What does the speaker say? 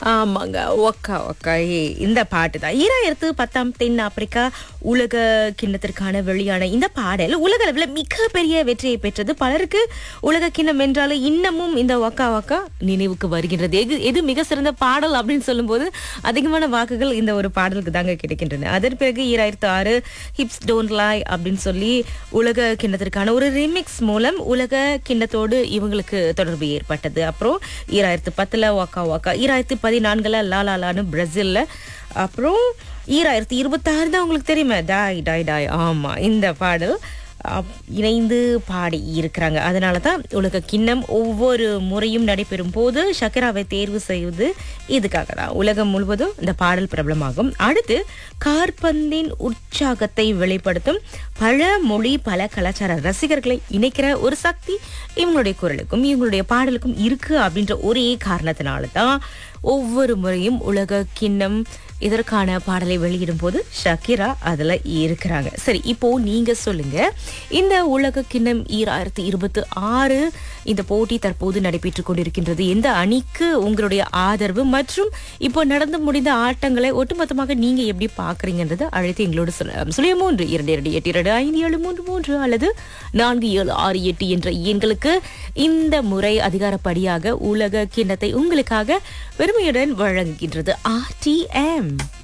ஆமாங்க ஒக்கா ஒக்கா ஏ இந்த பாட்டு தான் ஈராயிரத்து பத்தாம் தென் ஆப்பிரிக்கா உலக கிண்ணத்திற்கான வெளியான இந்த பாடல் உலக அளவில் மிகப்பெரிய வெற்றியை பெற்றது பலருக்கு உலக கிண்ணம் என்றாலும் இன்னமும் இந்த ஒக்கா ஒக்கா நினைவுக்கு வருகின்றது எது எது மிக சிறந்த பாடல் அப்படின்னு சொல்லும்போது அதிகமான வாக்குகள் இந்த ஒரு பாடலுக்கு தாங்க கிடைக்கின்றன அதன் பிறகு ஈராயிரத்து ஆறு ஹிப்ஸ் டோன்ட் லாய் அப்படின்னு சொல்லி உலக கிண்ணத்திற்கான ஒரு ரிமிக்ஸ் மூலம் உலக கிண்ணத்தோடு இவங்களுக்கு தொடர்பு ஏற்பட்டது அப்புறம் ஈராயிரத்து பத்துல வாக்கா வாக்கா ஈராயிரத்து பதினான்குல லாலாலான்னு பிரேசில்ல அப்புறம் ஈராயிரத்தி இருபத்தாறு தான் உங்களுக்கு தெரியுமா டாய் டாய் டாய் ஆமா இந்த பாடல் அப்- இணைந்து பாடி இருக்கிறாங்க அதனால தான் உலக கிண்ணம் ஒவ்வொரு முறையும் நடைபெறும் போது ஷக்கராவை தேர்வு செய்வது இதுக்காக தான் உலகம் முழுவதும் இந்த பாடல் பிரபலமாகும் அடுத்து கார்பந்தின் உற்சாகத்தை வெளிப்படுத்தும் பல மொழி பல கலாச்சார ரசிகர்களை இணைக்கிற ஒரு சக்தி இவங்களுடைய குரலுக்கும் இவங்களுடைய பாடலுக்கும் இருக்கு அப்படின்ற ஒரே காரணத்தினால தான் ஒவ்வொரு முறையும் உலக கிண்ணம் இதற்கான பாடலை வெளியிடும் போது ஷக்கிரா அதுல இருக்கிறாங்க சரி இப்போ நீங்க சொல்லுங்க இந்த உலக கிண்ணம் ஈராயிரத்தி இருபத்தி ஆறு இந்த போட்டி தற்போது நடைபெற்றுக் கொண்டிருக்கின்றது எந்த அணிக்கு உங்களுடைய ஆதரவு மற்றும் இப்போ நடந்து முடிந்த ஆட்டங்களை ஒட்டுமொத்தமாக நீங்க எப்படி பாக்குறீங்கன்றதை அழைத்து எங்களோடு சொல்லலாம் சுழிய மூன்று இரண்டு இரண்டு எட்டு இரண்டு ஐந்து ஏழு மூன்று மூன்று அல்லது நான்கு ஏழு ஆறு எட்டு என்ற எண்களுக்கு இந்த முறை அதிகாரப்படியாக உலக கிண்ணத்தை உங்களுக்காக பெருமையுடன் வழங்குகின்றது ஆர்டிஎம்